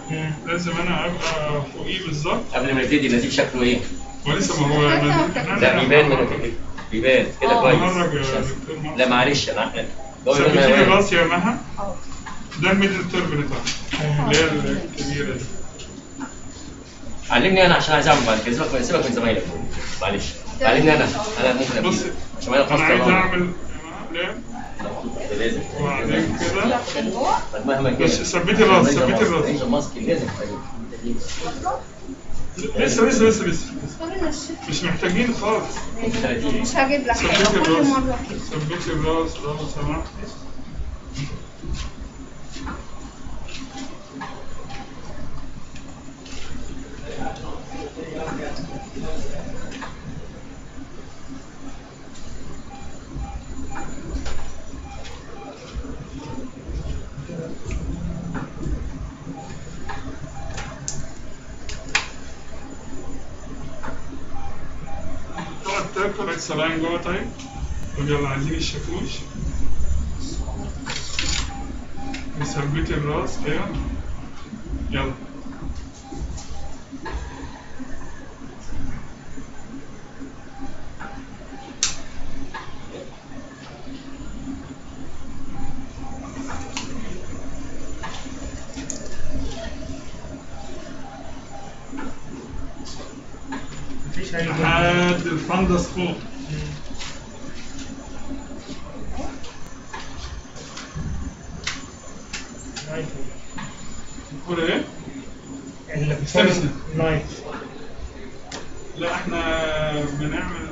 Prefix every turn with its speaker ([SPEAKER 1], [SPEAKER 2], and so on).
[SPEAKER 1] مم.
[SPEAKER 2] لازم انا ابقى فوقيه بالظبط
[SPEAKER 3] قبل ما نبتدي النسيج شكله ايه؟
[SPEAKER 2] ولسه ما هو أنا-
[SPEAKER 3] لا بيبان من النتيجة. بيبان كده
[SPEAKER 4] آه.
[SPEAKER 3] كويس
[SPEAKER 2] مهرج يا
[SPEAKER 3] مش لازم.
[SPEAKER 2] دكتور مهرج.
[SPEAKER 3] لا معلش انا هو
[SPEAKER 2] ثبتي لي
[SPEAKER 3] يبان-
[SPEAKER 2] الراس يا مها
[SPEAKER 4] اه
[SPEAKER 2] ده الميدل تيرم بتاعها اللي هي الكبيره دي
[SPEAKER 3] علمني انا عشان عايز اعمل بعد كده سيبك من سيبك من زمايلك معلش علمني انا انا ممكن
[SPEAKER 2] بص
[SPEAKER 3] ابتدي عشان انا
[SPEAKER 2] انا
[SPEAKER 3] خلاص
[SPEAKER 2] عايز
[SPEAKER 3] طبعا.
[SPEAKER 2] اعمل يا مها ليه
[SPEAKER 3] لازم
[SPEAKER 2] وبعدين كده
[SPEAKER 4] من جوه
[SPEAKER 3] طب مهما كان
[SPEAKER 2] بس ثبتي الراس ثبتي الراس
[SPEAKER 3] انت ماسك لازم
[SPEAKER 2] لسه لسه لسه لسه
[SPEAKER 4] استنى الشيخ
[SPEAKER 2] مش محتاجين خالص
[SPEAKER 3] 30
[SPEAKER 4] مش هجيب لك حاجه
[SPEAKER 2] ثبتي
[SPEAKER 4] كل
[SPEAKER 2] الراس
[SPEAKER 4] مره كده
[SPEAKER 2] ثبتي الراس لو سمحت تقعد تاكل عايز سلاين جوه طيب طب يلا عايزين الشاكوش مثبتي الراس كده يلا
[SPEAKER 1] مفيش اي
[SPEAKER 2] لحد الفندس فوق نقول ايه؟
[SPEAKER 1] اللي
[SPEAKER 2] استنى.
[SPEAKER 1] نايت
[SPEAKER 2] لا احنا بنعمل